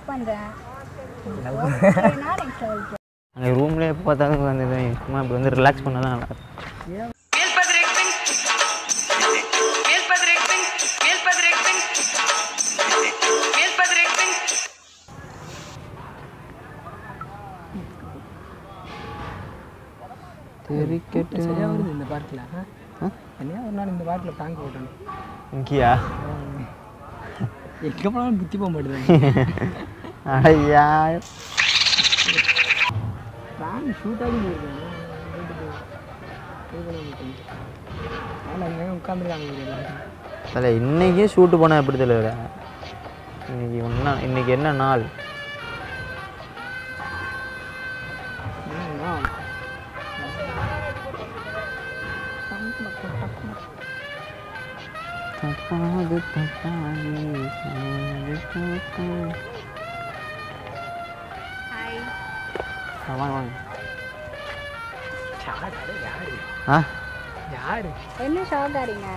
பண்றேன் ஓகேனா next level போ அங்கே ரூம்லேயே எப்போ பார்த்தாலும் வந்து சும்மா இப்படி வந்து ரிலாக்ஸ் பண்ண தான் நல்லா இருக்கும். Mil Padrecting. Mil Padrecting. Mil Padrecting. Mil Padrecting. தெரிக்கட்டு சரியா வருது இந்த பாட்டில் என்னையா ஒரு நாள் இந்த பாட்டில் டாங்க் ஓட்டணும் இங்கேயா எங்கே போனாலும் புத்தி போக மாட்டேங்குது ஐயா டாங்க் ஷூட் ஆகி போயிருக்கேன் அங்கே உட்காந்துருக்காங்க தலை இன்னைக்கே ஷூட்டு போனால் எப்படி தெரியல இன்னைக்கு ஒன்றா இன்னைக்கு என்ன நாள் தப்பாது தப்பாது தப்பாது தப்பாது. ஹாய் ஆ, வாங்க வாங்க ஆ யாரு என்ன ஷாக் ஆறீங்க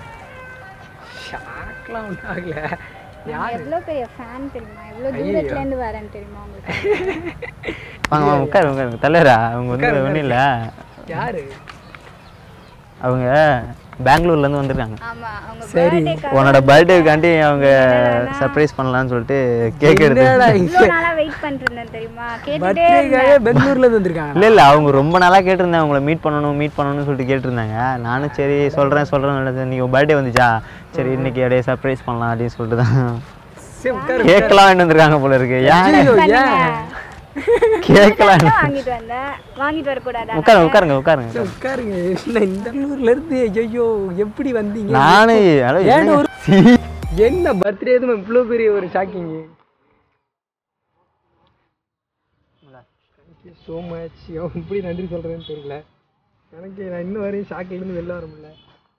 ஷாக்லாம் ஒன்றும் ஆகல நான் எவ்வளோ பெரிய ஃபேன் தெரியுமா எவ்வளோ தூரத்துல இருந்து வரேன் தெரியுமா உங்களுக்கு வாங்க வாங்க உட்காரு உட்காருங்க தலைவரா அவங்க வந்து ஒன்றும் இல்லை யாரு அவங்க பெங்களூர்லேருந்து வந்திருக்காங்க ஆமா அவங்க சரி. பர்த்டேக்காக உன்னோட பர்த்டேக்காண்டி அவங்க சர்ப்ரைஸ் பண்ணலாம்னு சொல்லிட்டு கேக் எடுத்து என்னடா இவ்வளோ நாளா வெயிட் பண்ணிட்டு இருந்தேன் தெரியுமா கேட்டுட்டே பர்த்டேக்காக பெங்களூர்ல இருந்து வந்திருக்காங்க இல்லை இல்லை அவங்க ரொம்ப நாளாக கேட்டிருந்தேன் உங்களை மீட் பண்ணணும் மீட் பண்ணணும்னு சொல்லிட்டு கேட்டிருந்தாங்க நானும் சரி சொல்கிறேன் சொல்கிறேன் நீங்கள் பர்த்டே வந்துச்சா சரி இன்னைக்கு அப்படியே சர்ப்ரைஸ் பண்ணலாம் அப்படின்னு சொல்லிட்டு தான் சரி உட்காரு கேக்கெல்லாம் வாங்கிட்டு வந்திருக்காங்க போல இருக்கு ஏன் ஐயோ, பண்ணுங்க. ஏன் கேக்கெல்லாம் தான் வாங்கிட்டு வந்தேன் வாங்கிட்டு வரக்கூடாதா உட்காருங்க உட்காருங்க உட்காருங்க சரி, உட்காருங்க என்ன இந்த பெங்களூர்ல இருந்து ஐயோ எப்படி வந்தீங்க நானு ஹலோ ஏன் என்னங்க? ஒரு- சீ. என்ன பர்த்டே எதுவும் இவ்வளோ பெரிய ஒரு ஷாக்கிங் ஸோ மச் எப்படி நன்றி சொல்கிறேன்னு தெரியல எனக்கு நான் இன்னும் வரையும் ஷாக்கிலேருந்து வெளில வர முடியல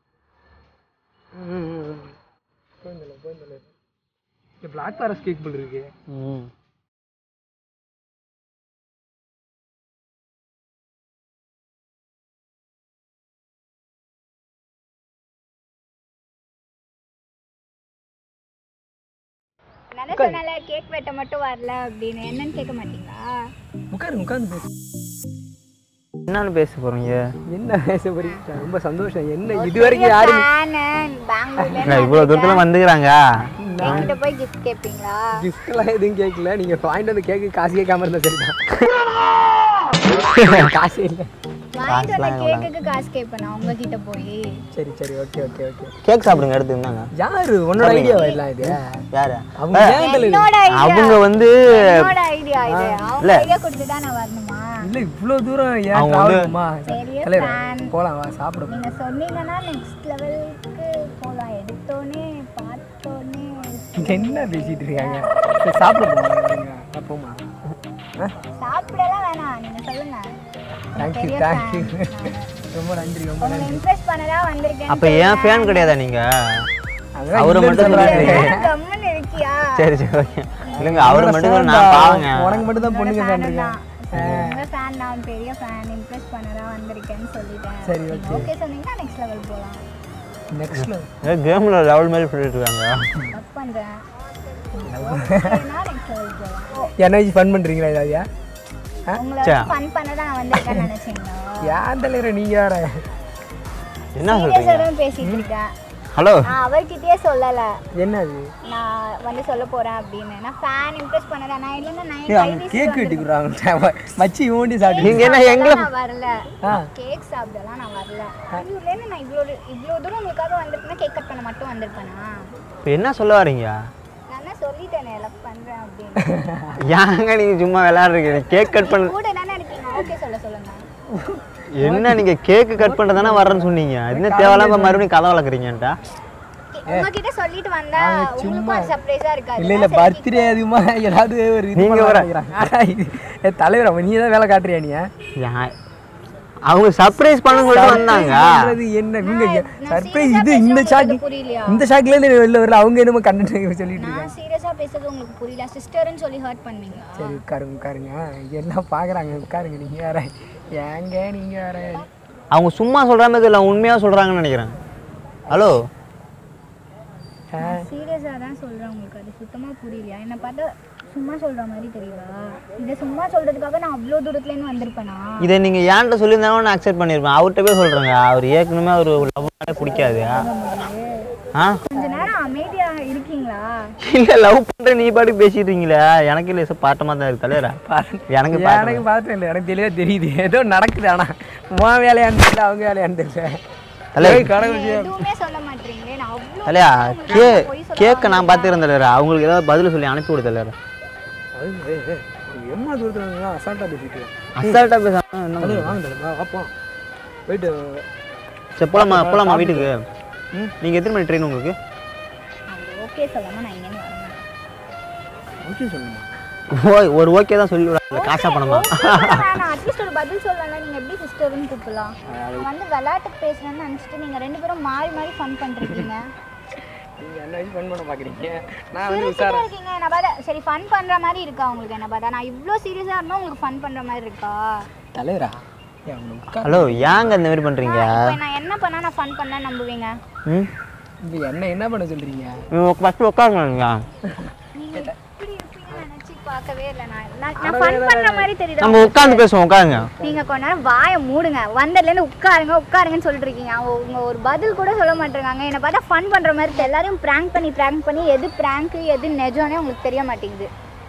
போயிருந்தல போயிருந்தல இந்த பிளாக் ஃபாரஸ்ட் கேக் போல் இருக்கு ம். நான் சொன்னால கேக் வெட்ட மட்டும் வரல அப்படின்னு என்னன்னு கேட்க மாட்டீங்களா உட்காருங்க உட்காந்து பேசு என்னன்னு பேச போறீங்க என்ன பேச போறீங்க ரொம்ப சந்தோஷம் என்ன இது வரைக்கும் யாரும் ஃபேனு பெங்களூர்ல இல்லை இவ்வளோ தூரத்துல வந்துக்கிறாங்க என்கிட்ட போய் கிஃப்ட் கேட்பீங்களா கிஃப்ட்லாம் எதுவும் கேட்கல நீங்க வாங்கிட்டு வந்து கேக்கு காசு கேட்காம இருந்தா சரிதான் காசு இல்லை வாங்கிட்டு வந்த கேக்குக்கு காசு கேட்பேன் நான் உங்ககிட்ட போய் சரி சரி ஓகே ஓகே ஓகே கேக் சாப்பிடுங்க எடுத்து இருந்தாங்க யாரு உன்னோட ஐடியாவா எல்லாம் இது யாரு அவங்க ஏன் தலைவர் என்னோட ஐடியா அவங்க வந்து என்னோட ஐடியா இது அவங்க ஐடியா கொடுத்து தான் நான் வரணுமா இல்ல இவ்வளவு தூரம் ஏன் அவங்க வந்து- travel-மா? பெரிய தலைவர் fan. போலாம் வா சாப்பிட நீங்க சொன்னீங்கன்னா நெக்ஸ்ட் லெவலுக்கு போகலாம் எடுத்தோடனே பார்த்தோன்னே என்ன பேசிட்டு இருக்காங்க சரி, சாப்பிட போமா அப்போமா சாப்பிடலாம் வேணாம் நீங்க சொல்லுங்க தேங்க்யூ பெரிய தேங்க்யூ ரொம்ப நன்றி ரொம்ப உங்களை நன்றி இம்ப்ரெஸ் பண்ணதான் வந்திருக்கேன் அப்ப ஏன் ஃபேன் கிடையாதா நீங்க அதான் அவரை இல்லைன்னு மட்டும் சொல்றாரு. சொல்றாரு. கம்முன்னு இருக்கியா சரி சரி ஓகே இல்லைங்க அவர் மட்டும் இல்ல, நான் பாவங்க உனக்கு மட்டும் தான் பொண்ணுங்க fan கண்டிருக்கேன் தான். உங்க ஃபேன் நான் பெரிய ஃபேன் இம்ப்ரெஸ் பண்ணதான் வந்திருக்கேன்னு சொல்லிட்டேன் சரி, okay. ஓகே சொன்னீங்கன்னா நெக்ஸ்ட் லெவல் போகலாம் நெக்ஸ்ட்ல கேம்ல லெவல் மாதிரி சொல்லிட்டு இருக்காங்க ஒர்க் பண்றேன் ஓகேனா நெக்ஸ்ட் லெவல் போகலாம் என்ன ஃபன் பண்றீங்களா ஏதாவது உங்களை ஃபன் பண்ண தான் நான் வந்திருக்கேன்னு நினைச்சீங்களா ஏன் தலைவர் நீங்க வேற என்ன சொல்றீங்க சீரியஸாக தான் பேசிட்டு இருக்கேன் ஹலோ நான் அவர்கிட்டயே சொல்லலை என்னது நான் வந்து சொல்ல போறேன் அப்படின்னு நான் ஃபேன் இம்ப்ரெஸ் பண்ணதான் நான் இல்லைன்னா நான் ஏய், அவங்க கேக் வெட்டி கொடுறாங்க மச்சி ஓண்டி சாப்பிட்டு நீங்க என்ன எங்களை நான் வரல ஆ. கேக் சாப்பிடலாம் நான் வரல இவ்வளோலேருந்து நான் இவ்வளோ இவ்வளோ தூரம் உங்களுக்காக வந்திருப்பேன்னா கேக் கட் பண்ண மட்டும் வந்திருப்பேனா இப்போ என்ன சொல்ல வரீங்க நான் தான் சொல்லிட்டேனே லவ் பண்றேன் அப்படின்னு ஏங்க நீங்க சும்மா விளையாடுறீங்க கேக் கட் பண்ண கூட தானே இருக்கீங்க ஓகே சொல்ல சொல்லுங்க என்ன நீங்க கேக் கட் பண்ண தானே வரேன்னு சொன்னீங்க என்ன தேவையில்லாம மறுபடியும் கதை வளர்க்குறீங்கன்ட்டா கே- உங்ககிட்ட சொல்லிட்டு வந்தா உங்களுக்கும் அது சர்ப்ரைஸா இருக்காது இல்ல இல்ல பர்த்டே அதிகமா ஏதாவது ஒரு இது நீங்க பண்ண வர- ஆரம்பிக்கிறாங்க. ஆனா இது ஏ, தலைவர் அவன் நீ தான் வேலை காட்டுறியா நீ யா- அவங்க சர்ப்ரைஸ் பண்ண சொல்லிட்டு வந்தாங்க பண்றது என்ன இவங்க நான் சர்ப்ரைஸ் serious ஆ இது இந்த பேசுறது ஷாக் உங்களுக்கு புரியலையா? இந்த ஷாக்ல இருந்து வெளில வரல அவங்க என்னமோ கண்டென்ட் சொல்லிட்டு இருக்காங்க நான் சீரியஸா பேசுறது உங்களுக்கு புரியல சிஸ்டர்னு சொல்லி ஹர்ட் பண்ணுவீங்களா சரி உட்காருங்க உட்காருங்க எல்லாம் பாக்குறாங்க உட்காருங்க நீங்க வேற ஏங்க நீங்க வேற அவங்க சும்மா சொல்ற மாதிரி இல்லை உண்மையா சொல்றாங்கன்னு நினைக்கிறேன் ஹலோ ஆ, சீரியஸா தான் சொல்றேன் உங்களுக்கு அது சுத்தமா புரியலையா என்ன பார்த்தா சும்மா சொல்ற மாதிரி தெரியுதா இதை சும்மா சொல்றதுக்காக நான் அவ்வளோ தூரத்துல இருந்து வந்திருப்பேனா இதை நீங்கள் ஏன்ட்ட சொல்லியிருந்தாலும் நான் அக்செப்ட் பண்ணியிருப்பேன் அவர்கிட்ட போய் சொல்கிறேங்க அவர் ஏற்கனவே அவர் லவ் பிடிக்காது ஆ கொஞ்ச நேரம் அமைதியா இருக்கீங்களா இல்லை லவ் பண்ணுற நீ பாட்டுக்கு பேசிட்டு இருக்கீங்களே எனக்கு இல்லை சார் பாட்டமாக தான் இருக்கு தலைவரா எனக்கு பாட்டு எனக்கு பார்த்தேன் இல்லை எனக்கு தெளிவாக தெரியுது ஏதோ நடக்குது ஆனால் உன் வேலையான்னு தெரியல அவங்க வேலையான்னு தெரியல தலை கடவுள் நீங்க எதுவுமே சொல்ல மாட்டீங்களே நான் அவ்வளோ தலையா தூரம் கே உங்களை பொய் சொல்ல கேட்க நான் பார்த்துக்கிறேன் தலைவரா அவங்களுக்கு ஏதாவது பதில் சொல்லி அனுப்பி விடு தலைவரா அது எம்மா தூரத்தில் அசால்ட்டாக பேசிட்டு அசால்ட்டாக பேசாம என்ன அது வாங்க தலை பார்ப்போம் போயிட்டு சரி போலாமா போலாமா வீட்டுக்கு நீங்கள் எத்தனை மணி ட்ரெயின் உங்களுக்கு ஓகே சொல்லாம நான் இங்கேருந்து வர மாட்டேன் ஓகே சொல்லுமா ஓ ஒரு ஓகே தான் சொல்லி விடாது காசா பணமா நான் அட்லீஸ்ட் ஒரு பதில் சொல்லலாம் நீங்க எப்படி சிஸ்டர்னு கூப்பிடலாம் நான் வந்து விளையாட்டுக்கு பேசுறேன்னு நினைச்சிட்டு நீங்க ரெண்டு பேரும் மாறி மாறி ஃபன் பண்றீங்க நீங்கள் என்ன வச்சு ஃபன் பண்ண பார்க்குறீங்க நான் வந்து சிரிச்சுட்டே விசாரம் இருக்கீங்க என்ன பார்த்தா சரி ஃபன் பண்ற மாதிரி இருக்கா உங்களுக்கு என்ன பார்த்தா நான் இவ்ளோ சீரியஸா இருந்தா உங்களுக்கு ஃபன் பண்ற மாதிரி இருக்கா தலைவரா ஏன் அவனை உட்கார் ஹலோ ஏங்க இந்த மாதிரி பண்ணுறீங்க இப்போ நான் என்ன பண்ணா நான் ஃபன் பண்ண நம்புவீங்க ம் இப்போ என்ன என்ன பண்ண சொல்கிறீங்க ஃபஸ்ட்டு உட்காருங்க நீங்க இப்படி இருப்பீங்கன்னு நினைச்சு பார்க்கவே இல்லை நான் நான் நான் ஃபன் பண்ற மாதிரி தெரியுதா நம்ம உட்காந்து பேசுவோம் உட்காருங்க நீங்க கொஞ்ச நேரம் வாயை மூடுங்க வந்ததுலேருந்து உட்காருங்க உட்காருங்கன்னு சொல்லிட்டு இருக்கீங்க அவங்க உங்க ஒரு பதில் கூட சொல்ல மாட்டேங்காங்க என்னை பார்த்தா ஃபன் பண்ற மாதிரி தெரியல. எல்லாரையும் ப்ராங்க் பண்ணி ப்ராங்க் பண்ணி எது ப்ராங்க் எது நிஜம்னே உங்களுக்கு தெரிய மாட்டேங்குது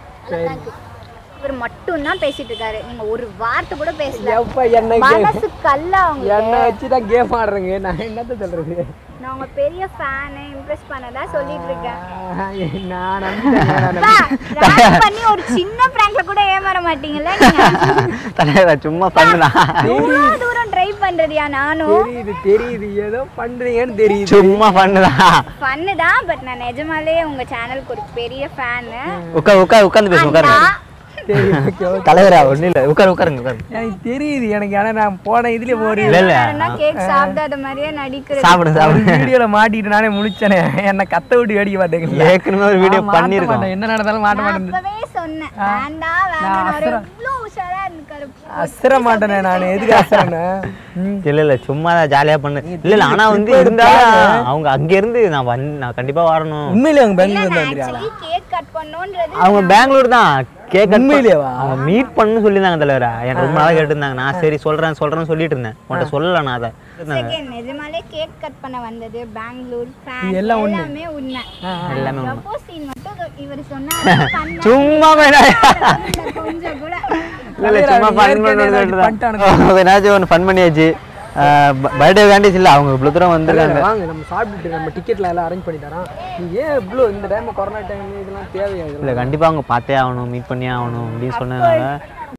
இவர் மட்டும் தான் பேசிட்டு இருக்காரு நீங்க ஒரு வார்த்தை கூட பேசல எப்போ என்ன மனசு கல்ல அவங்க என்னை வச்சு தான் கேம் ஆடுறேங்க நான் என்னத்த சொல்கிறது நான் உங்க பெரிய ஃபேனு இம்ப்ரெஸ் பண்ணதா சொல்லிட்டு இருக்கேன் நான் நம்பிட்டேன் நான் அப்பா, prank பண்ணி ஒரு சின்ன பிராங்க்ல கூட ஏமாற மாட்டீங்கல்ல நீங்க தலைவரா சும்மா பண்ணுதான் இவ்வளோ தூரம் ட்ரை பண்றதியா நானும் தெரியுது தெரியுது ஏதோ பண்றீங்கன்னு தெரியுது சும்மா பண்ணுதான் ஃபன்னு தான் பட் நான் நிஜமாலே உங்க சேனலுக்கு ஒரு பெரிய ஃபேனு உட்கார் உட்கார் உட்காந்து பேசுவோம் உட்காருங்க தெரியுது okay, okay. தலைவரா ஒன்றும் இல்லை உட்காரு உட்காருங்க உட்காருங்க எனக்கு தெரியுது எனக்கு ஆனா நான் போன இதுல ஒரு இல்லை இல்லை கேக் சாப்பிடாத மாதிரியே நடிக்கிறது சாப்பிடுங்க சாப்பிடுங்க வீடியோல மாட்டிட்டு நானே முழிச்சனே என்ன கத்த விட்டு வேடிக்கை பார்த்தீங்களா ஏற்கனவே ஒரு வீடியோ பண்ணியிருக்கோம் என்ன நடந்தாலும் மாட்ட நான் மாட்டேன் அப்பவே சொன்னேன் வேண்டாம் வேண்டாம் இவ்வளோ உஷாரா இருக்காரு அசர மாட்டேனே நான் எதுக்கு அசரனே இல்ல இல்ல சும்மா தான் ஜாலியா பண்ணு இல்ல இல்ல ஆனா வந்து இருந்தாலும் அவங்க அங்க இருந்து நான் வந்து நான் கண்டிப்பா வரணும் உண்மையிலே அவங்க பெங்களூர் தான் வந்துருக்காங்க ஆக்சுவலி கேக் கட் பண்ணோன்றது அவங்க பெங்களூர் தான் கேக் உண்மையிலேவா? அவங்க மீட் பண்ணு சொல்லியிருந்தாங்க தலைவரா எனக்கு ரொம்ப நாளாக கேட்டிருந்தாங்க நான் சரி சொல்றேன் சொல்றேன்னு சொல்லிட்டு இருந்தேன் உன்கிட்ட சொல்லல நான் அதை செகண்ட் நிஜமாலே கேக் கட் பண்ண வந்தது பெங்களூர் ஃபேன் இது எல்லாம் உண்மை. எல்லாமே உண்மை எல்லாமே உண்மை. ப்ரப்போஸ் சீன் மட்டும் இவர் சொன்னாரு பண்ண சும்மா வேணா கொஞ்சம் கூட இல்ல இல்ல சும்மா ஃபன் ஏற்கனவே ஏதாச்சும் பண்ணுறது ஏதாச்சும் ஒன்று ஃபன் பண்ணியாச்சு பர்த்டே வேண்டியது இல்லை அவங்க இவ்வளோ தூரம் வந்திருக்காங்க வாங்க நம்ம சாப்பிட்டுட்டு நம்ம டிக்கெட்ல எல்லாம் அரேஞ்ச் பண்ணி தரோம் நீங்க ஏன் இவ்வளோ இந்த டைம் கொரோனா டைம் இதெல்லாம் தேவையா இதெல்லாம்? இல்லை கண்டிப்பாக அவங்க பார்த்தே ஆகணும் மீட் பண்ணி ஆகணும் அப்படின்னு சொன்னதுனால